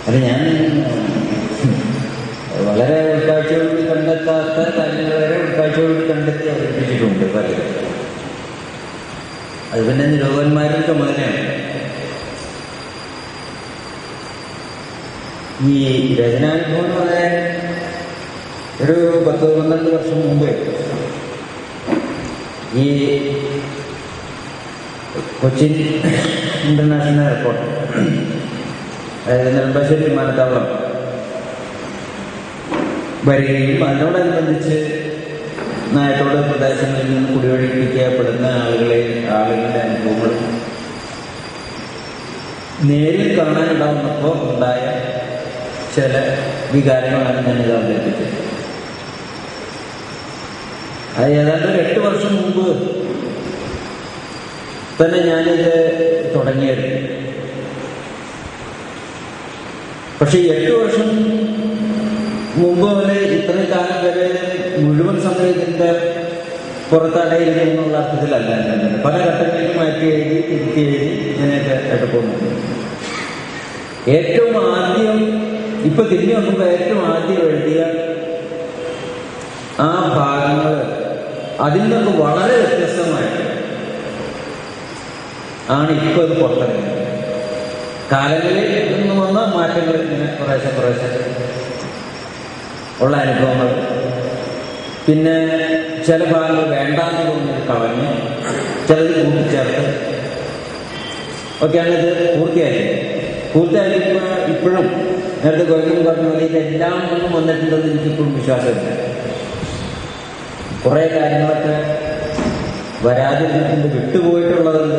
അത് ഞാൻ വളരെ ഉൾക്കാഴ്ചയോട് കണ്ടെത്താത്ത കാര്യങ്ങൾ വരെ ഉൾക്കാഴ്ചയോട് കണ്ടെത്തി അവതരിപ്പിച്ചിട്ടുണ്ട് പലരും അത് പിന്നെ നിരോധന്മാരുടെ ചുമതലയാണ് ഈ രചനാനുഭവം എന്ന് പറയാൻ ഒരു പത്ത് പന്ത്രണ്ട് വർഷം മുമ്പ് ഈ കൊച്ചിൻ ഇന്റർനാഷണൽ എയർപോർട്ട് അതായത് നെടുമ്പാശ്ശേരി വിമാനത്താവളം വരികയും അതിനോടനുബന്ധിച്ച് നായത്തോട് പ്രദേശങ്ങളിൽ നിന്ന് കുടിയൊഴിപ്പിക്കപ്പെടുന്ന ആളുകളെ ആളുകളുടെ അനുഭവങ്ങളും നേരിൽ കാണാനുണ്ടാവുന്നപ്പോൾ ഉണ്ടായ ചില വികാരങ്ങളാണ് ഞാനിത് അവതരിപ്പിച്ചത് അത് ഏതാണ്ട് ഒരു എട്ട് വർഷം മുമ്പ് തന്നെ ഞാനിത് തുടങ്ങിയായിരുന്നു പക്ഷെ ഈ എട്ട് വർഷം മുമ്പ് വരെ ഇത്രയും കാലം വരെ മുഴുവൻ സമയത്തിന്റെ പുറത്തടയിരുന്നു എന്നുള്ള അർത്ഥത്തിലല്ല ഞാൻ പല ഘട്ടങ്ങളിലും മാറ്റി എഴുതി തിരുത്തി എഴുതി ഇങ്ങനെയൊക്കെ ആയിട്ട് പോകുന്നു ഏറ്റവും ആദ്യം ഇപ്പൊ തിരിഞ്ഞു നോക്കുമ്പോൾ ഏറ്റവും ആദ്യം എഴുതിയ ആ ഭാഗങ്ങൾ അതിൽ നിന്നൊക്കെ വളരെ വ്യത്യസ്തമായിട്ട് ആണ് ഇപ്പോൾ ഇത് പുറത്തിറങ്ങുന്നത് കാലങ്ങളിൽ നിന്ന് വന്ന മാറ്റങ്ങൾ ഇങ്ങനെ കുറേശ്ശെ കുറേശ്ശെ ഉള്ള അനുഭവങ്ങൾ പിന്നെ ചില ഭാഗങ്ങൾ വേണ്ടാന്ന് തോന്നി കളഞ്ഞ് ചിലത് കൂട്ടിച്ചേർത്ത് ഒക്കെയാണ് ഇത് പൂർത്തിയാക്കിയത് പൂർത്തിയാക്കിയപ്പോൾ ഇപ്പോഴും നേരത്തെ ഗോവിന്ദൻ പറഞ്ഞ പോലെ ഇതെല്ലാം ഒന്നും വന്നിട്ടുണ്ടെന്ന് എനിക്കിപ്പോഴും വിശ്വാസമില്ല കുറേ കാര്യങ്ങളൊക്കെ വരാതിരുന്നിട്ടുണ്ട് വിട്ടുപോയിട്ടുള്ളതുണ്ട്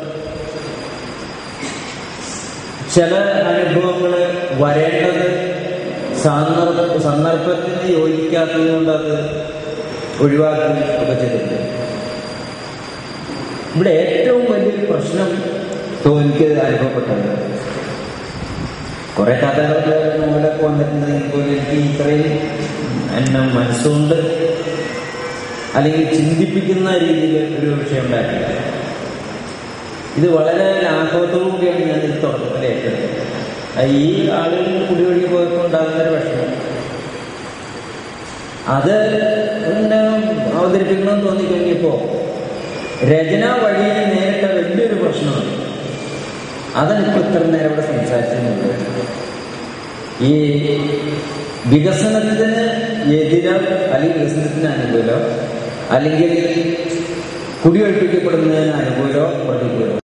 ചില അനുഭവങ്ങൾ വരേണ്ടത് സന്ദർഭ സന്ദർഭത്തിന് യോജിക്കാത്തത് കൊണ്ട് അത് ഒഴിവാക്കി ഒക്കെ ചെയ്തിട്ടുണ്ട് ഇവിടെ ഏറ്റവും വലിയൊരു പ്രശ്നം തോ- എനിക്ക് അനുഭവപ്പെട്ടത് കുറെ കഥകളൊക്കെ നോവലൊക്കെ വന്നിട്ടുണ്ടെങ്കിൽ പോലും എനിക്ക് ഇത്രയും എന്നെ മനസ്സുകൊണ്ട് അല്ലെങ്കിൽ ചിന്തിപ്പിക്കുന്ന രീതിയിൽ ഒരു വിഷയം ഉണ്ടായിട്ടില്ല ഇത് വളരെ ലാഘവത്തോടു കൂടിയാണ് ഞാൻ ഇത് തുടക്കത്തിൽ ഏറ്റെടുത്തത് അത് ഈ ആളുകൾ കുടിയൊഴുകി പോയപ്പോൾ ഉണ്ടാകുന്ന ഒരു വിഷമം അത് ഇങ്ങനെ അവതരിപ്പിക്കണമെന്ന് തോന്നിക്കഴിഞ്ഞപ്പോൾ രചന വഴിയിൽ നേരിട്ട വലിയൊരു പ്രശ്നമാണ് അതാണ് ഇപ്പോൾ ഇത്ര നേരം ഇവിടെ സംസാരിച്ചിരുന്നത് ഈ വികസനത്തിന് എതിരോ അല്ലെങ്കിൽ വികസനത്തിന് അനുകൂലോ അല്ലെങ്കിൽ കുടിയൊഴിപ്പിക്കപ്പെടുന്നതിന് അനുകൂലോ പ്രതികൂലോ